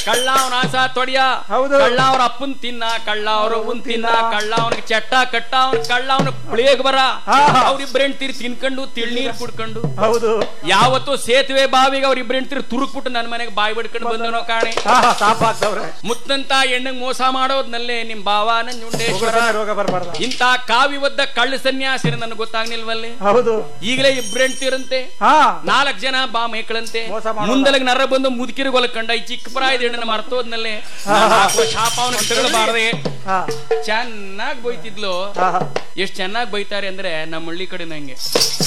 ಕಳ್ಳ ಅವನ ಆಸ ತೊಡಿಯ ಹೌದು. ಕಳ್ಳ ಅವ್ರ ಅಪ್ಪನ್ ತಿನ್ನ ಕಳ್ಳ ಅವ್ರ ಅವ್ವನ್ ತಿನ್ನ ಕಳ್ಳ ಅವನಿಗೆ ಚಟ್ಟ ಕಟ್ಟ ಅವನ್ ಕಳ್ಳ ಅವನ ಪ್ಲೇಗ್ ಬರ ಹಾ, ಹಾ. ಅವ್ರಿಬ್ರ ಹೆಂಡ್ತೀರಿ ತಿನ್ಕೊಂಡು ತಿಳ್ನೀರ್ ಕುಡ್ಕೊಂಡು ಹೌದು ಯಾವತ್ತು ಸೇತುವೆ ಬಾವಿಗೆ ಅವ್ರಿಬ್ರ ಹೆಂಡ್ತೀರಿ ತುರುಕ್ಬಿಟ್ಟು ನನ್ನ ಮನೆಗೆ ಬಾಯಿ ಬಿಡ್ಕೊಂಡು ಬಂದನೋ ಕಾಣೆ ಹಾ ಹಾ ಸಾಪಾಗ್ತವ್ರೆ ಮುತ್ತಂತ ಹೆಣ್ಣಗ್ ಮೋಸ ಮಾಡೋದ್ನಲ್ಲೇ ನಿಮ್ ಭಾವ ನಂಜುಂಡೇಶ್ವರ ರೋಗ ಬರಬಾರ್ದ ಇಂತ ಕಾವಿ ಒದ್ದ ಕಳ್ಳ ಸನ್ಯಾಸಿನ ನನಗೆ ಗೊತ್ತಾಗ್ನಿಲ್ವಲ್ಲಿ ಹೌದು ಈಗಲೇ ಇಬ್ರು ಹೆಂಡ್ತಿರಂತೆ ಹಾ ನಾಲ್ಕು ಜನ ಬಾ ಮೇಕಳಂತೆ ಮೋಸ ಮಾಡೋಲ್ಲ. ಮುಂದಲಗ್ ನರ ಬಂದು ಮುದುಕಿರಿ ಹೊಲಕಂಡ ಈ ಚಿಕ್ಕ ಪ್ರಾಯದ ಹೆಣ್ಣನ ಮರ್ತೋದ್ನಲ್ಲೇ ಶಾಪ ಅವನ ತಗೊಳ್ಬಾರ್ದೆ ಹಾ ಚೆನ್ನಾಗ್ ಬೈತಿದ್ಲು ಹಾ ಹಾ ಎಷ್ಟ್ ಚೆನ್ನಾಗ್ ಬೈತಾರೆ ಅಂದ್ರೆ ನಮ್ಮ ಹಳ್ಳಿ ಕಡೆ ನಂಗೆ